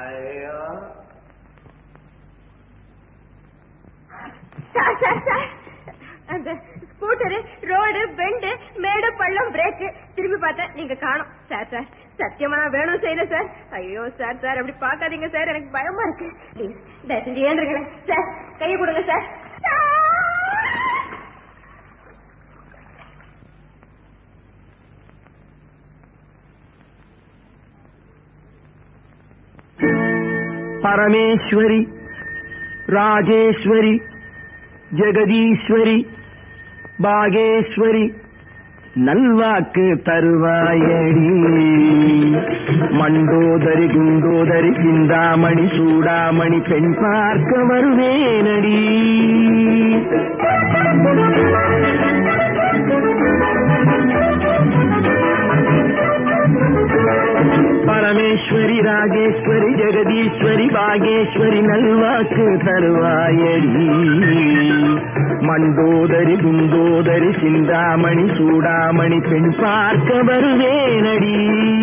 ஐயோ sir sir sir அந்த scooter road bend மேடு பள்ளம் பிரேக் திரும்பி பார்த்தேன் நீங்க காணோம் சார் சார் சத்தியமா நான் வேணும் செய்யல சார் ஐயோ சார் சார் அப்படி பார்க்காதீங்க சார் எனக்கு பயமா இருக்கு ப்ளீஸ் தயவு செஞ்சு ஏந்திருங்களேன் சார் கையை கொடுங்க சார் பரமேஸ்வரி ராஜேஸ்வரி ஜெகதீஸ்வரி பாகேஸ்வரி நல்வாக்கு தருவாயடி மண்டோதரி குண்டோதரி சிந்தாமணி சூடாமணி பெண் பார்க்க வருவேனடி பரமேஸ்வரி ராஜேஸ்வரி ஜெகதீஸ்வரி பாகேஸ்வரி நல்வாக்கு தருவாயடி மண்டோதரி குண்டோதரி சிந்தாமணி சூடாமணி பெண் பார்க்க வருவேனடி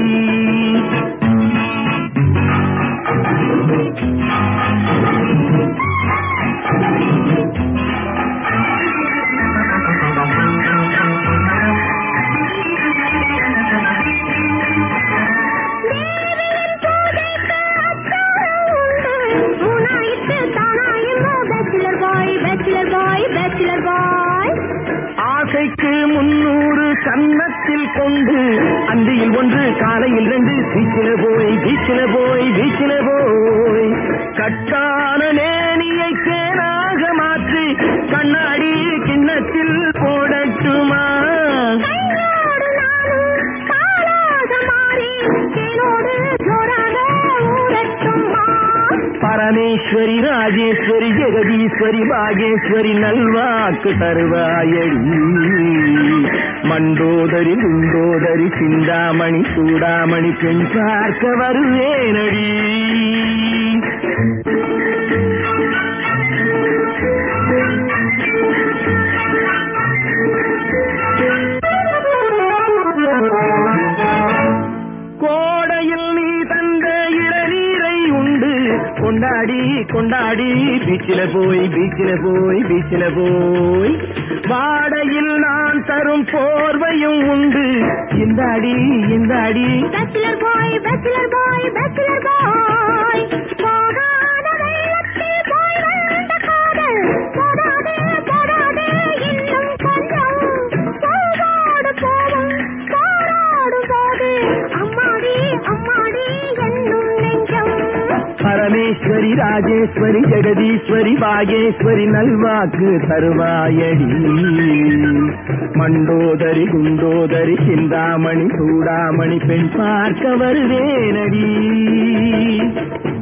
bachelor boy bachelor boy bachelor boy ஆசைக்கு முன்னூறு கன்னத்தில் கொண்டு அந்தியில் ஒன்று காலையில் ரெண்டு பீச்சில போய் பீச்சில போய் பீச்சில போய் கட்டான நேனியை தேனாக மாற்றி கண்ணாடி கிண்ணத்தில் போடட்டுமா கையோடு நானும் காலாக மாறி தேனோடு ஜோராக ஊரட்டுமா பரமேஸ்வரி ராஜேஸ்வரி ஜெகதீஸ்வரி பாகேஸ்வரி நல்வாக்கு தருவாயடி மண்டோதரி குண்டோதரி சிந்தாமணி சூடாமணி பெண் பார்க்க வருவேனடி கோடையில் நீ தந்த இளநீரை உண்டு கொண்டாடி கொண்டாடி பீச்சில போய் பீச்சில போய் பீச்சில போய் வாடையில் நான் தரும் போர்வையும் உண்டு இந்தாடி இந்தாடி bachelor boy bachelor boy bachelor boy போகாத வெள்ளத்தில் போய் வந்த காதல் போடாதே போடாதே இன்னும் கொஞ்சம் போவோடு போவும் போராடும் போது அம்மாடி அம்மாடி என்னும் நெஞ்சம் பரமேஸ்வரி ராஜேஸ்வரி ஜெகதீஸ்வரி பாகேஸ்வரி நல்வாக்கு தருவாயடி மண்டோதரி குண்டோதரி சிந்தாமணி சூடாமணி பெண் பார்க்க வருவேனடி